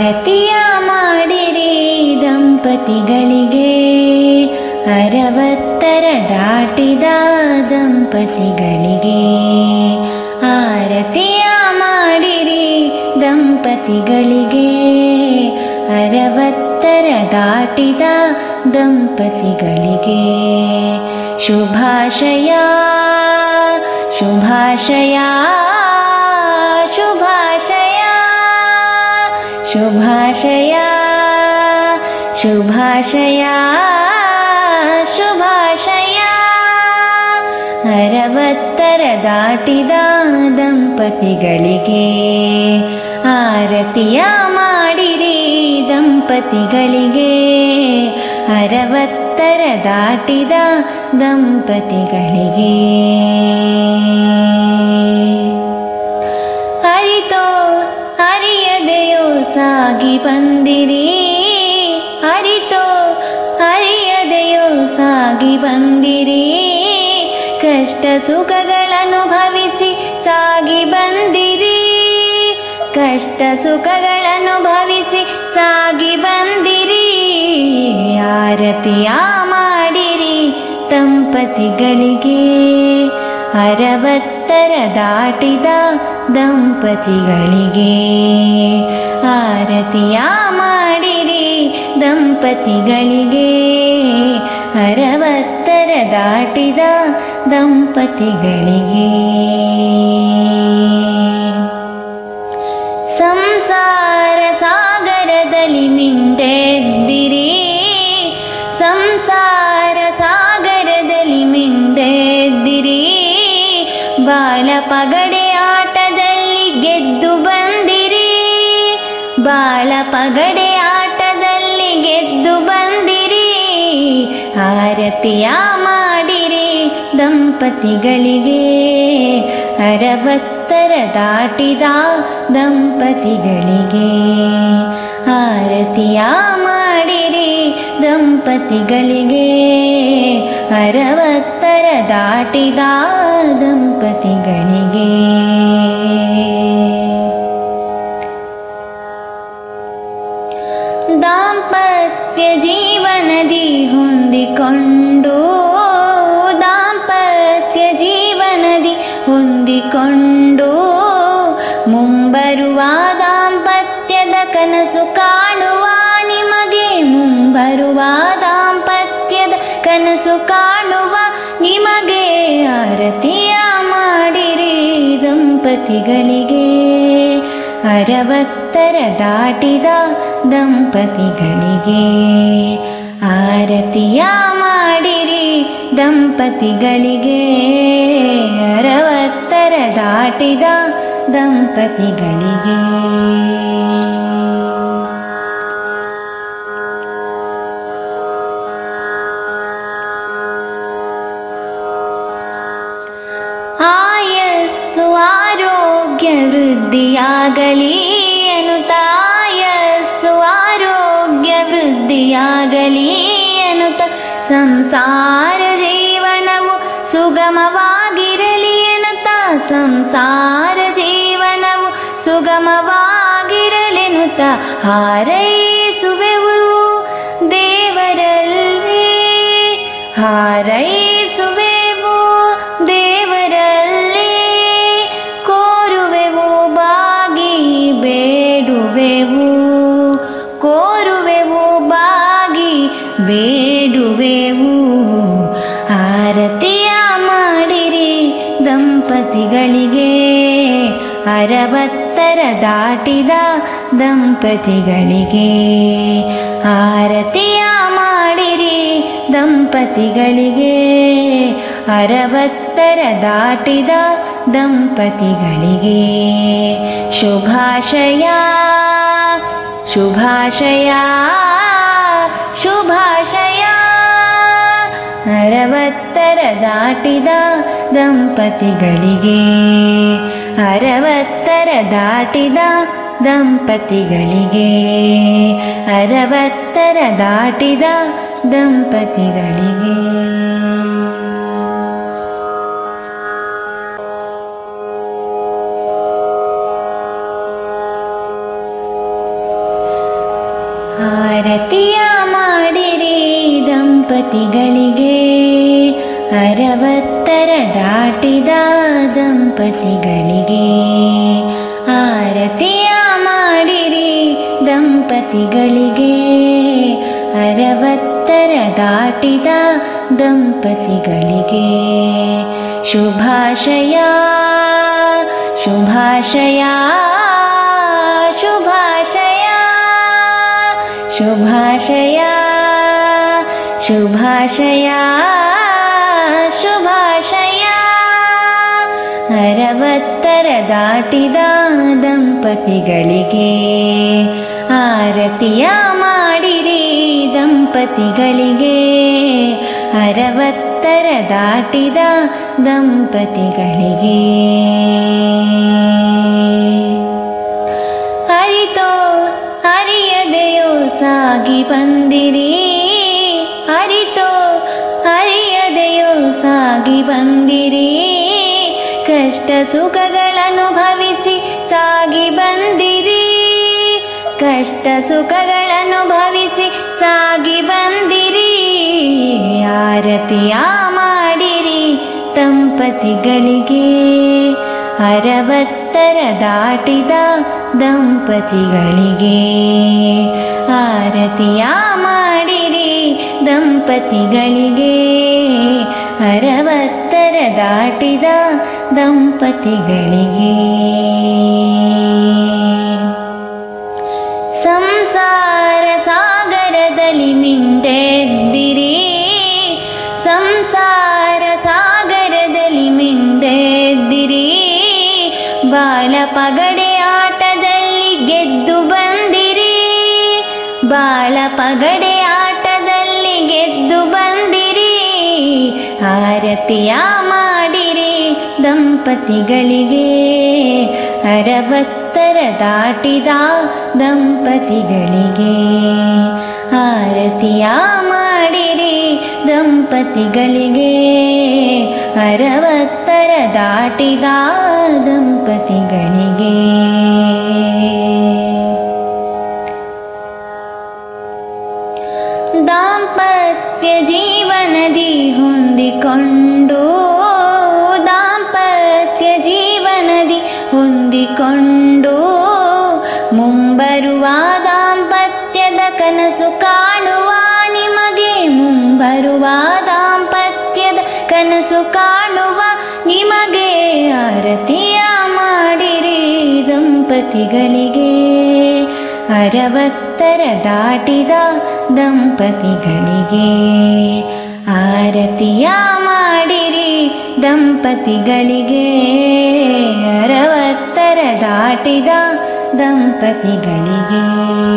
ಆರತಿಯ ಮಾಡಿರಿ ದಂಪತಿಗಳಿಗೆ ಅರವತ್ತರ ದಾಟಿದ ದಂಪತಿಗಳಿಗೆ ಆರತಿಯ ಮಾಡಿರಿ ದಂಪತಿಗಳಿಗೆ ಅರವತ್ತರ ದಾಟಿದ ದಂಪತಿಗಳಿಗೆ ಶುಭಾಶಯ ಶುಭಾಶಯ ಶುಭಾಶಯ ಶುಭಾಶಯ ಶುಭಾಶಯ ಶುಭಾಶಯ ಅರವತ್ತರ ದಾಟಿದ ದಂಪತಿಗಳಿಗೆ ಆರತಿಯ ಮಾಡಿರಿ ದಂಪತಿಗಳಿಗೆ ಅರವತ್ತರ ದಾಟಿದ ದಂಪತಿಗಳಿಗೆ ಅರಿತೋ ಅರಿಯದೆಯೋ ಸಾಗಿ ಬಂದಿರಿ ಅರಿತೋ ಅರಿಯದೆಯೋ ಸಾಗಿ ಬಂದಿರಿ ಕಷ್ಟ ಸುಖಗಳನುಭವಿಸಿ ಸಾಗಿ ಬಂದಿರಿ ಕಷ್ಟ ಸುಖಗಳನುಭವಿಸಿ ಸಾಗಿ ಬಂದಿರಿ ಆರತಿಯ ಮಾಡಿರಿ ದಂಪತಿಗಳಿಗೆ ಅರವತ್ತರ ದಾಟಿದ ದಂಪತಿಗಳಿಗೆ ಆರತಿಯ ಮಾಡಿರಿ ದಂಪತಿಗಳಿಗೆ ಅರವತ್ತರ ದಾಟಿದ ದಂಪತಿಗಳಿಗೆ ಸಂಸಾರ ಸಾಗರದಲ್ಲಿ ಮಿಂದೆದ್ದಿರಿ ಸಂಸಾರ ಸಾಗರದಲ್ಲಿ ಮಿಂದೆದ್ದಿರಿ ಬಾಲ ಪಗಡೆ ಆಟದಲ್ಲಿ ಗೆದ್ದು ಬಂದಿರಿ ಬಾಳ ಪಗಡೆ ಆಟದಲ್ಲಿ ಗೆದ್ದು ಬಂದಿರಿ ಆರತಿಯ ಮಾಡಿರಿ ದಂಪತಿಗಳಿಗೆ ಅರವತ್ತರ ದಾಟಿದ ದಂಪತಿಗಳಿಗೆ ಆರತಿಯ ಮಾಡಿರಿ ದಂಪತಿಗಳಿಗೆ ಅರವತ್ತರ ದಾಟಿದ ದಂಪತಿಗಳಿಗೆ ದಾಂಪತ್ಯ ಜೀವನದಿ ಹೊಂದಿಕೊಂಡು ದಾಂಪತ್ಯ ಜೀವನದಿ ಹೊಂದಿಕೊಂಡು ಮುಂಬರುವ ದಾಂಪತ್ಯದ ಕನಸು ಕಾಣುವ ನಿಮಗೆ ಮುಂಬರುವ ದಾಂಪತ್ಯದ ಕನಸು ಕಾಣುವ ನಿಮಗೆ ಆರತಿಯ ಮಾಡಿರಿ ದಂಪತಿಗಳಿಗೆ ಅರವತ್ತರ ದಾಟಿದ ದಂಪತಿಗಳಿಗೆ ಆರತಿಯ ಮಾಡಿರಿ ದಂಪತಿಗಳಿಗೆ ಅರವತ್ತರ ದಾಟಿದ ದಂಪತಿಗಳಿಗೆ ಆಯಸ್ಸು ಆರೋಗ್ಯ ವೃದ್ಧಿಯಾಗಲಿ ಅನುತಾಯಸ್ಸು ಆರೋಗ್ಯ ವೃದ್ಧಿಯಾಗಲಿ ಅನುತ ಸಂಸಾರ ಜೀವನವು ಸುಗಮವಾಗಿರಲಿ ಎನ್ನುತ್ತ ಸಂಸಾರ ಜೀವನವು ಸುಗಮವಾಗಿರಲೆನ್ನುತ್ತ ಹಾರೈಸುವೆವು ದೇವರಲ್ಲಿ ಹಾರೈಸುವೆವು ದೇವರಲ್ಲಿ ಕೋರುವೆವು ಬಾಗಿ ಬೇಡುವೆವು ಕೋರುವೆವು ಬಾಗಿ ಬೇಡುವೆವು ಆರತಿಯ ಮಾಡಿರಿ ದಂಪತಿಗಳಿಗೆ ಅರವತ್ತರ ದಾಟಿದ ದಂಪತಿಗಳಿಗೆ ಆರತಿಯ ಮಾಡಿರಿ ದಂಪತಿಗಳಿಗೆ ಅರವತ್ತರ ದಾಟಿದ ದಂಪತಿಗಳಿಗೆ ಶುಭಾಶಯ ಶುಭಾಶಯ ಶುಭಾಶಯ ಅರವತ್ತರ ದಾಟಿದ ದಂಪತಿಗಳಿಗೆ ಅರವತ್ತರ ದಾಟಿದ ದಂಪತಿಗಳಿಗೆ ಅರವತ್ತರ ದಾಟಿದ ದಂಪತಿಗಳಿಗೆ ದಂಪತಿಗಳಿಗೆ ಅರವತ್ತರ ದಾಟಿದ ದಂಪತಿಗಳಿಗೆ ಆರತಿಯ ಮಾಡಿರಿ ದಂಪತಿಗಳಿಗೆ ಅರವತ್ತರ ದಾಟಿದ ದಂಪತಿಗಳಿಗೆ ಶುಭಾಶಯ ಶುಭಾಶಯ ಶುಭಾಶಯ ಶುಭಾಶಯ ಶುಭಾಶಯ ಶುಭಾಶಯ ಅರವತ್ತರ ದಾಟಿದ ದಂಪತಿಗಳಿಗೆ ಆರತಿಯ ಮಾಡಿರಿ ದಂಪತಿಗಳಿಗೆ ಅರವತ್ತರ ದಾಟಿದ ದಂಪತಿಗಳಿಗೆ ಅರಿತೋ ಅರಿಯದೆಯೋ ಸಾಗಿ ಬಂದಿರಿ ಅರಿತೋ ಅರಿಯದೆಯೋ ಸಾಗಿ ಬಂದಿರಿ ಕಷ್ಟ ಸುಖಗಳನುಭವಿಸಿ ಸಾಗಿ ಬಂದಿರಿ ಕಷ್ಟ ಸುಖಗಳನುಭವಿಸಿ ಸಾಗಿ ಬಂದಿರಿ ಆರತಿಯ ಮಾಡಿರಿ ದಂಪತಿಗಳಿಗೆ ಅರವತ್ತರ ದಾಟಿದ ದಂಪತಿಗಳಿಗೆ ಆರತಿಯ ಮಾಡಿರಿ ದಂಪತಿಗಳಿಗೆ ಅರವತ್ತರ ದಾಟಿದ ದಂಪತಿಗಳಿಗೆ ಸಂಸಾರ ಸಾಗರದಲ್ಲಿ ಮಿಂದೆದ್ದಿರಿ ಸಂಸಾರ ಸಾಗರದಲ್ಲಿ ಮಿಂದೆದ್ದಿರಿ ಬಾಳ ಪಗಡೆ ಆಟದಲ್ಲಿ ಗೆದ್ದು ಬಂದಿರಿ ಬಾಳ ಪಗಡೆ ಆಟದಲ್ಲಿ ಗೆದ್ದು ಬಂದಿರಿ ಆರತಿಯ ಮಾಡಿರಿ ದಂಪತಿಗಳಿಗೆ ಅರವತ್ತರ ದಾಟಿದ ದಂಪತಿಗಳಿಗೆ ಆರತಿಯ ಮಾಡಿರಿ ದಂಪತಿಗಳಿಗೆ ಅರವತ್ತರ ದಾಟಿದ ದಂಪತಿಗಳಿಗೆ ದಾಂಪತ್ಯ ಜೀವನದಿ ಹೊಂದಿಕೊಂಡು ದಾಂಪತ್ಯ ಜೀವನದಿ ಹೊಂದಿಕೊಂಡು ಮುಂಬರುವ ದಾಂಪತ್ಯದ ಕನಸು ಕಾಣುವ ನಿಮಗೆ ಮುಂಬರುವ ದಾಂಪತ್ಯದ ಕನಸು ಕಾಣುವ ನಿಮಗೆ ಆರತಿಯ ಮಾಡಿರಿ ದಂಪತಿಗಳಿಗೆ ಅರವತ್ತರ ದಾಟಿದ ದಂಪತಿಗಳಿಗೆ ಆರತಿಯ ಮಾಡಿರಿ ದಂಪತಿಗಳಿಗೆ ಅರವತ್ತರ ದಾಟಿದ ದಂಪತಿಗಳಿಗೆ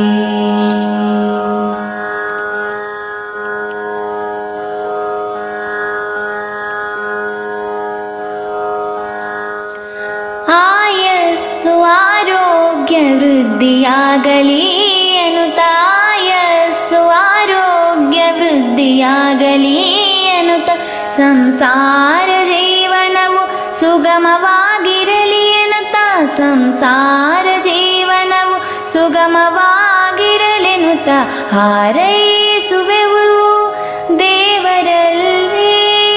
ಆಯಸ್ಸು ಆರೋಗ್ಯ ವೃದ್ಧಿಯಾಗಲಿ ಎನ್ನುತ್ತಾಯಸ್ಸು ಆರೋಗ್ಯ ವೃದ್ಧಿಯಾಗಲಿ ಎನ್ನುತ್ತ ಸಂಸಾರ ಜೀವನವು ಸುಗಮವಾಗಿರಲಿ ಎನ್ನುತ್ತ ಸಂಸಾರ ಜೀವನವು ಸುಗಮವಾಗಿರಲೆನ್ನುತ್ತ ಹಾರೈಸುವೆವು ದೇವರಲ್ಲಿ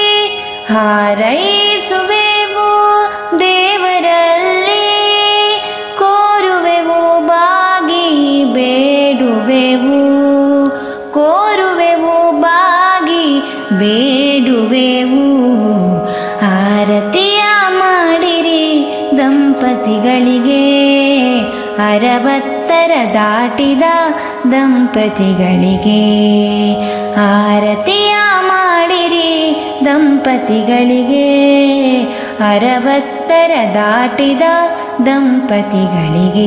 ಹಾರೈಸುವೆವು ದೇವರಲ್ಲಿ ಕೋರುವೆವು ಬಾಗಿ ಬೇಡುವೆವು ಕೋರುವೆವು ಬಾಗಿ ಬೇಡುವೆವು ಆರತಿಯ ಮಾಡಿರಿ ದಂಪತಿಗಳಿಗೆ ಅರವತ್ತರ ದಾಟಿದ ದಂಪತಿಗಳಿಗೆ ಆರತಿಯ ಮಾಡಿರಿ ದಂಪತಿಗಳಿಗೆ ಅರವತ್ತರ ದಾಟಿದ ದಂಪತಿಗಳಿಗೆ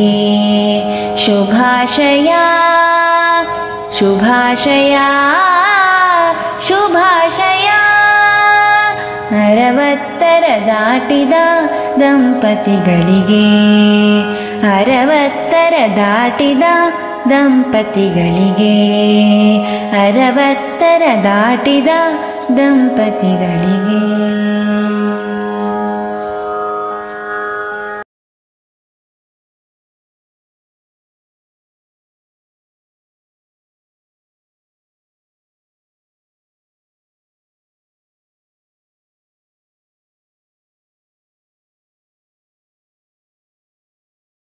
ಶುಭಾಶಯ ಶುಭಾಶಯ ಶುಭಾಶಯ ಅರವತ್ತರ ದಾಟಿದ ದಂಪತಿಗಳಿಗೆ ಅರವತ್ತರ ದಾಟಿದ ದಂಪತಿಗಳಿಗೆ ಅರವತ್ತರ ದಾಟಿದ ದಂಪತಿಗಳಿಗೆ